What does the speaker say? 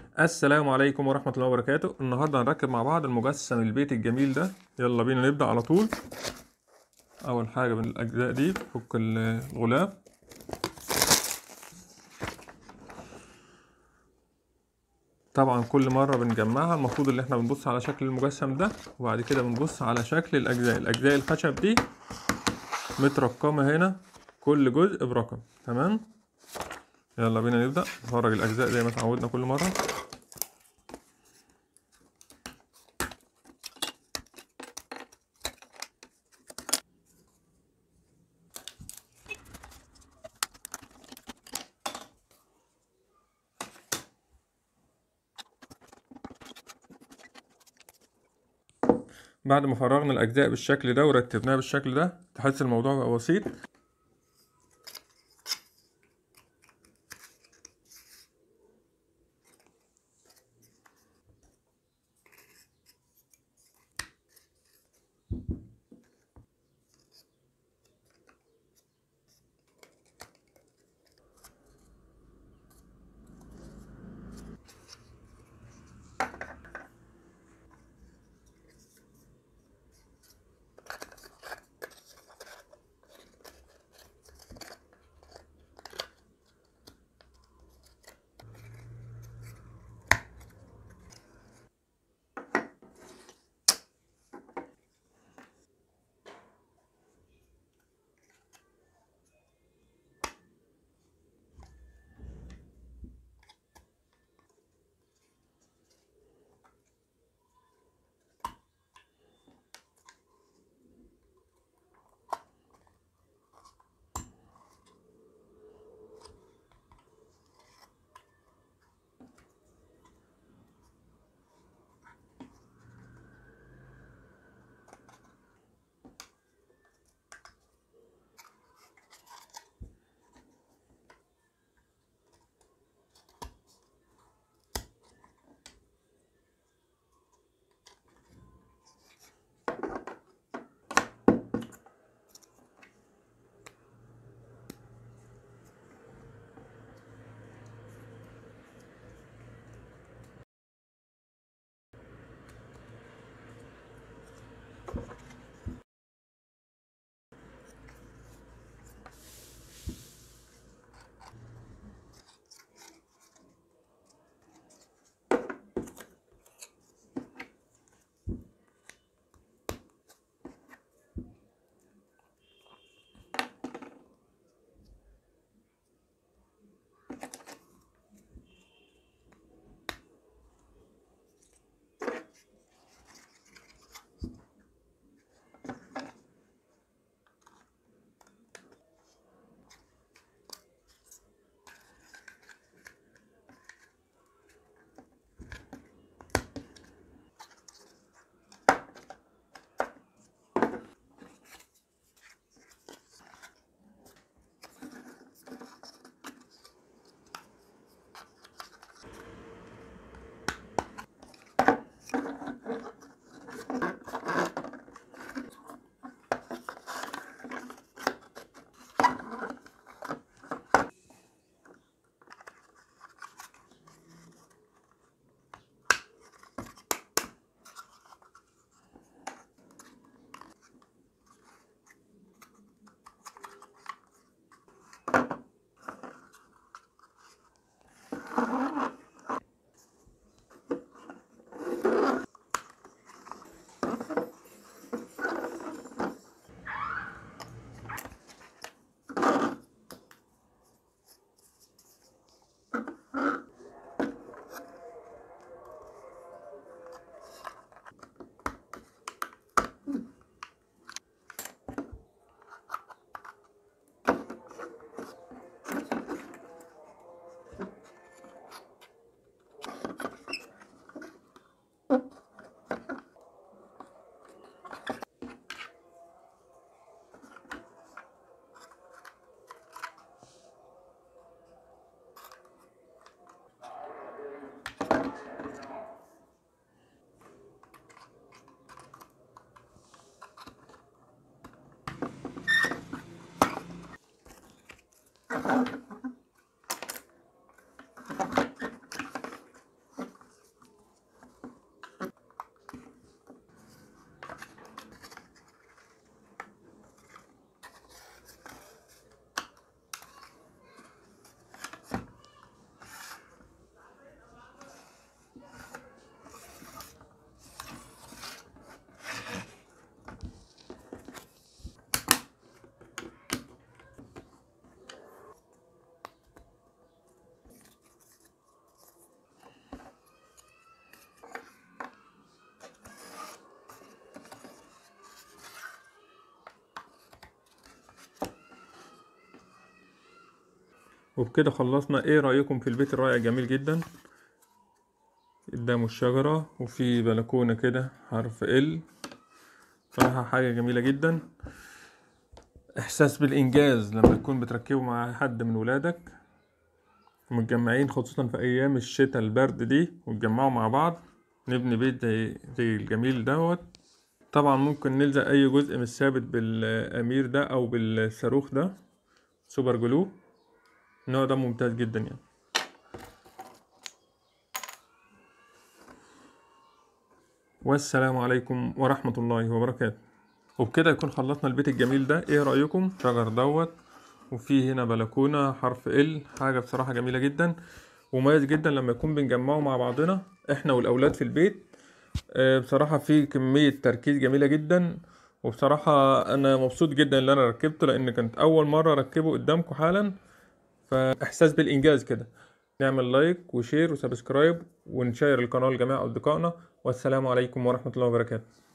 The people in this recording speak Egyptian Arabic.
السلام عليكم ورحمة الله وبركاته النهاردة هنركب مع بعض المجسم البيت الجميل ده يلا بينا نبدأ على طول أول حاجة من الأجزاء دي فك الغلاف طبعا كل مرة بنجمعها المفروض ان احنا بنبص على شكل المجسم ده وبعد كده بنبص على شكل الأجزاء الأجزاء الخشب دي مترقمة هنا كل جزء برقم تمام يلا بينا نبدأ نفرج الأجزاء زي ما اتعودنا كل مرة بعد ما فرغنا الأجزاء بالشكل ده ورتبناها بالشكل ده تحس الموضوع بقى بسيط وبكده خلصنا ايه رأيكم في البيت الرائع جميل جدا قدامه الشجرة وفي بلكونة كده حرف ال صراحة حاجة جميلة جدا إحساس بالإنجاز لما تكون بتركبه مع حد من ولادك ومتجمعين خصوصا في أيام الشتاء البرد دي وتجمعوا مع بعض نبني بيت زي زي الجميل دوت طبعا ممكن نلزق أي جزء مش ثابت بالأمير ده أو بالصاروخ ده سوبر جلو النوع ده ممتاز جدا يعني والسلام عليكم ورحمة الله وبركاته وبكده يكون خلصنا البيت الجميل ده ايه رأيكم شجر دوت وفي هنا بلكونة حرف ال حاجة بصراحة جميلة جدا ومميز جدا لما يكون بنجمعه مع بعضنا احنا والأولاد في البيت آه، بصراحة في كمية تركيز جميلة جدا وبصراحة أنا مبسوط جدا إن أنا ركبته لأن كانت أول مرة أركبه قدامكم حالا فإحساس بالإنجاز كده نعمل لايك وشير وسبسكرايب ونشير القناة لجميع أصدقائنا والسلام عليكم ورحمة الله وبركاته